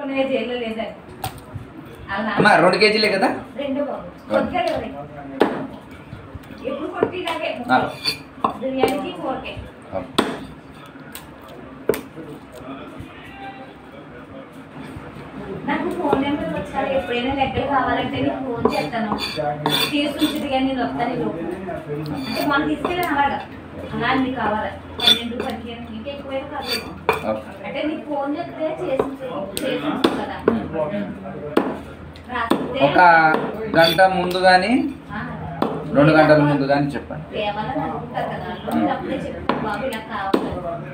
అనుకునే జైల్లో లేదని అలా అమ్మా రెండు కేజీలే కదా రెండు బాబు కొద్దిగా లేవు. ఎప్పుడు కొట్టి ఇలాగే ఆ. బిర్యానీకి ఫోర్కే నాకు ఫోన్ నెంబర్ వచ్చారు ఎప్పుడైనా లెక్కలు కావాలంటే నీకు ఫోన్ చేస్తాను తీసుకుంటుంది కానీ నేను వస్తాను ఈ లోపు అంటే మనం తీసుకెళ్ళాను అలాగా అలా అన్ని కావాలి పన్నెండు పదిహేను ఇంకా ఎక్కువైనా కాదు ఓకే అంటే నీకు ఫోన్ చెప్తే చేసి చేసి కదా రాస్తే ఒక గంట ముందు కానీ ఆ, రెండు గంటల ముందు కానీ చెప్పండి తేవాలని అనుకుంటారు కదా అందులో అప్పుడే చెప్పు బాబు ఇలా కావాలి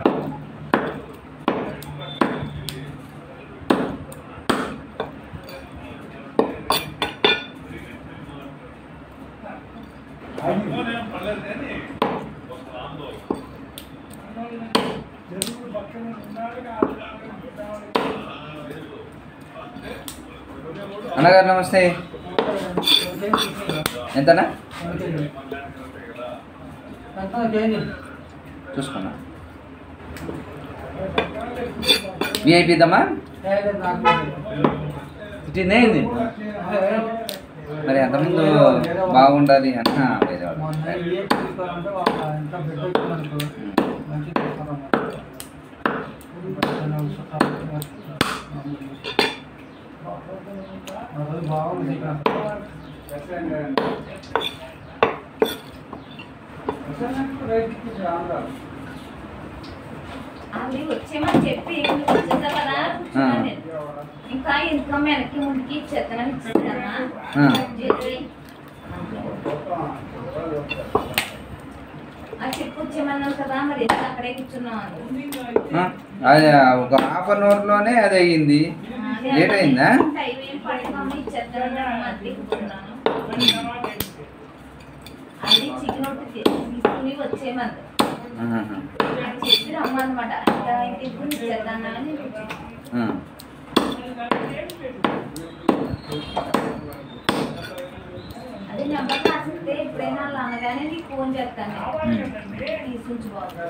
అన్నగారు నమస్తే ఎంతనా చూసుకున్నా విఐపి ఇద్దామా ఇట్టిందే అయింది మరి అంతకుముందు బాగుండాలి అన్న వేరే వాళ్ళు. అది వచ్చేమని చెప్పి ఇంటికి వచ్చేసా కదా కూర్చున్నాను నేను. ఇంకా ఇన్కమ్ వెనక్కి ముందుకి ఇచ్చేస్తానని ఇచ్చేస్తానా ఆ. చెప్పి ఆ చెప్పు వచ్చేమన్నాను కదా మరి ఎందుకు అక్కడే కూర్చున్నాను ఆ, అది ఒక హాఫ్ అన్ అవర్లోనే అది అయ్యింది లేట్ అయిందా టైం ఏం పడుతుంది ఇచ్చేస్తానని మళ్ళీ కూర్చున్నాను అది చికెన్ ఒకటి తీసుకుని వచ్చేయమంది ఆహాహా. అది చెప్పి రమ్మన్నమాట ఇంకా తీసుకుని ఇచ్చేద్దానా అని నేను కూర్చున్నాను. ఆ. అది నెంబర్ రాసిస్తే ఎప్పుడైనా అలా అనగానే నీకు ఫోన్ చేస్తాను నేను. తీసుకుంచు బాబు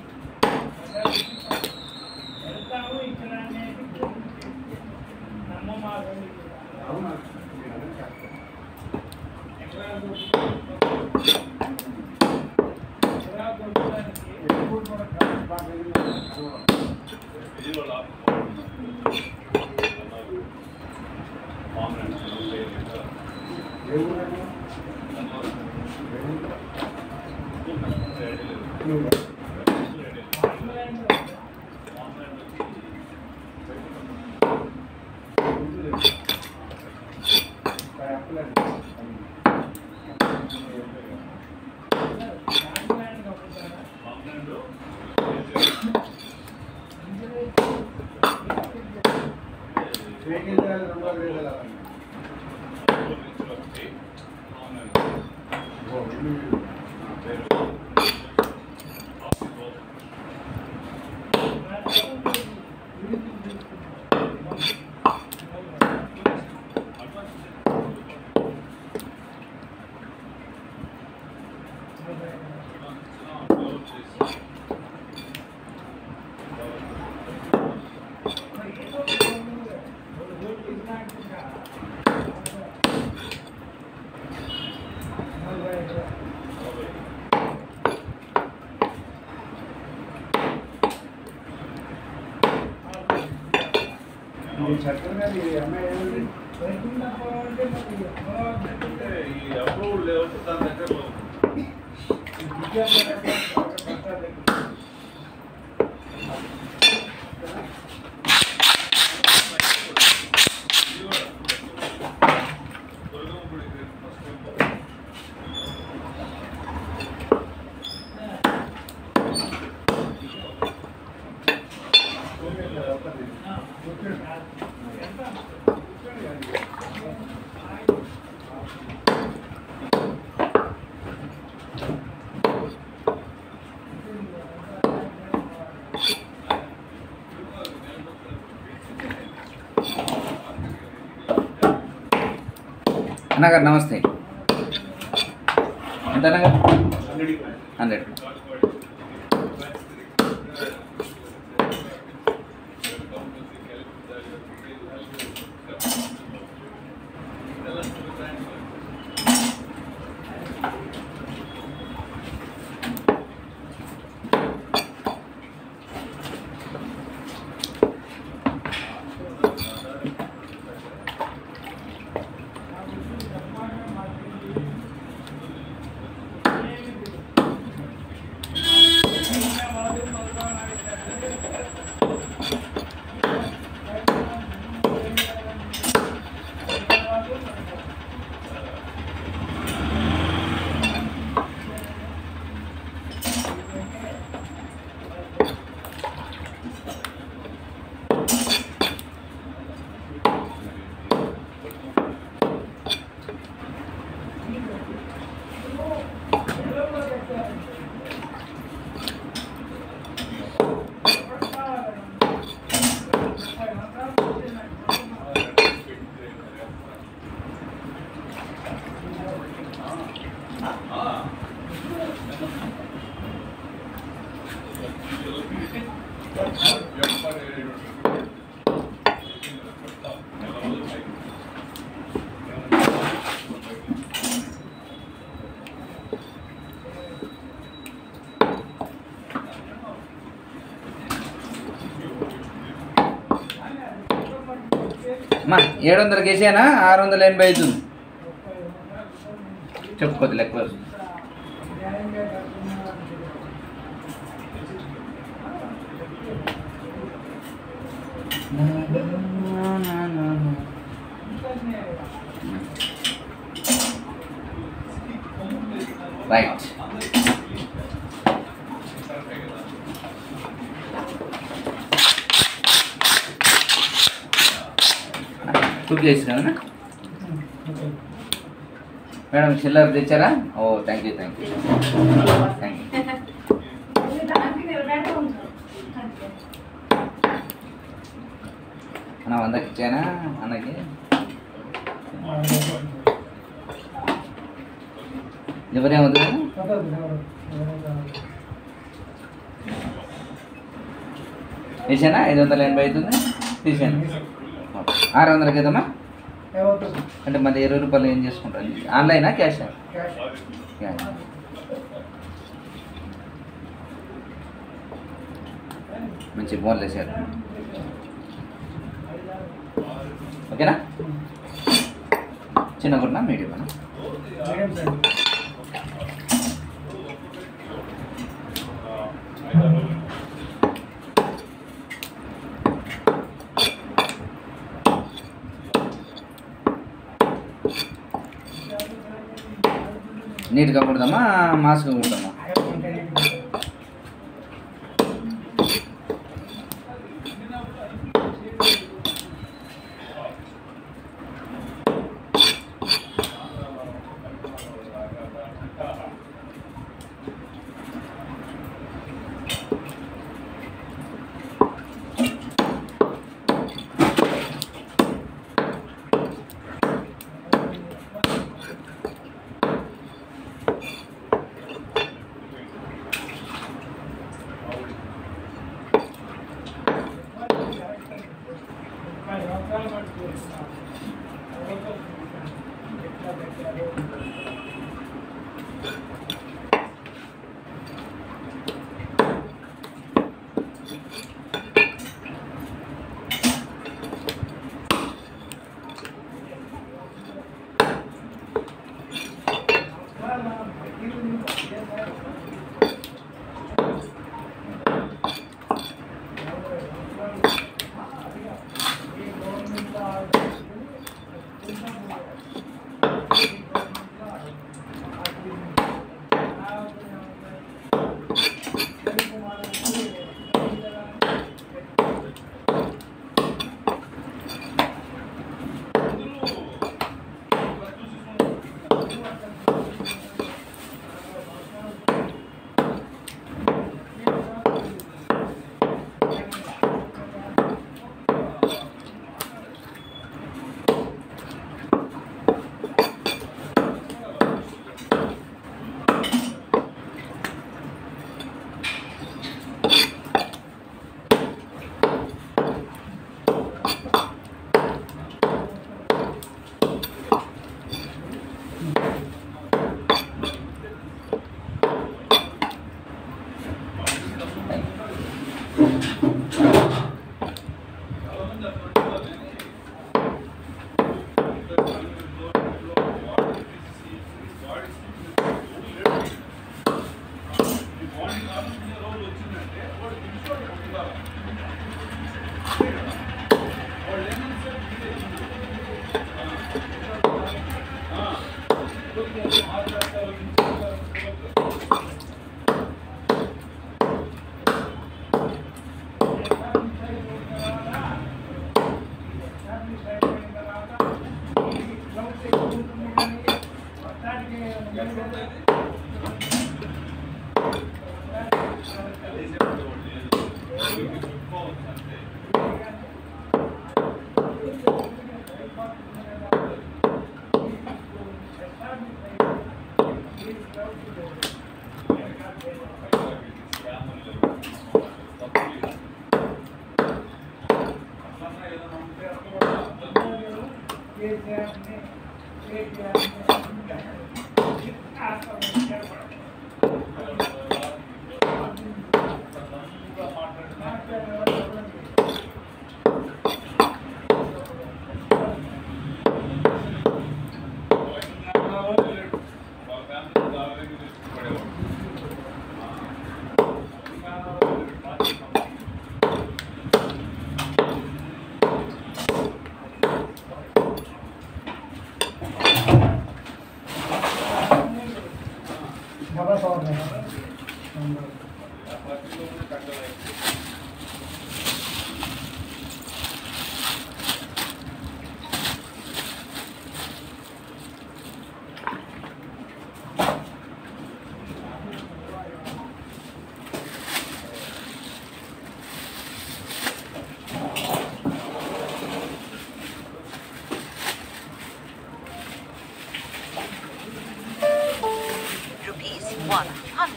ఈ అప్రూవల్ లేకపోతే దాని దగ్గర అన్నగారు నమస్తే ఎంత అన్నగారు హండ్రెడ్ అమ్మా ఏడు వందలకి వేసానా ఆరు వందల ఎనభై అవుతుంది చెప్పుకోద్దు లెక్క వస్తుంది. రైట్ కుక్ చేసి కదా మేడం చిల్లర తెచ్చారా ఓ thank you thank you thank you దానికి నిలబెడుతూ ఉంటారు అన్న వందకి ఇచ్చానా అన్నకి ఎవరేమవుతుంది తీసానా ఐదు వందల ఎనభై అవుతుంది తీసాను ఆరు వందలకి కదమ్మా అంటే మళ్ళీ ఇరవై రూపాయలు ఏం చేసుకుంటారు ఆన్లైనా క్యాష్ క్యాష్ మంచి బోన్లు వేసారు ఓకేనా చిన్న గుడ్నా మీడియం నీట్గా కుడదామా మాస్క్ కుడదామా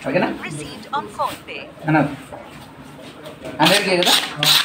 ఓకేనా received on phone pay. అన్న హండ్రెడ్కే కదా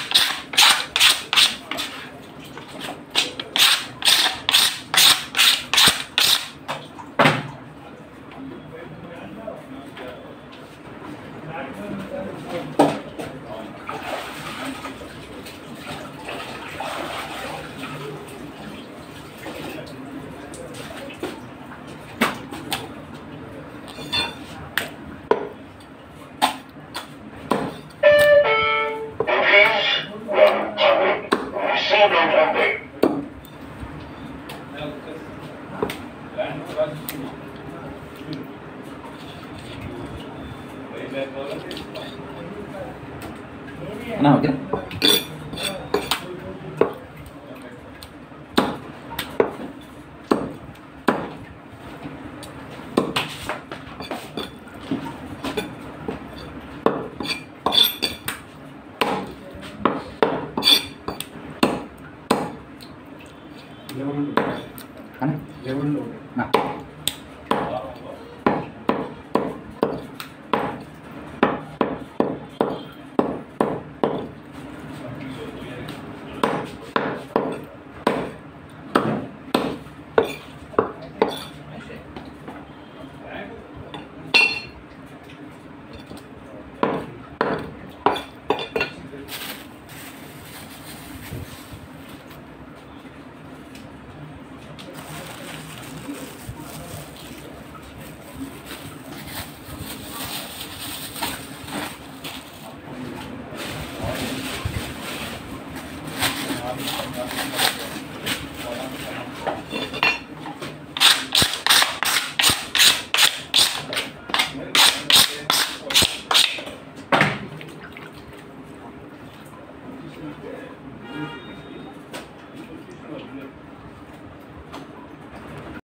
అన్న ఓకేనా అన్న నా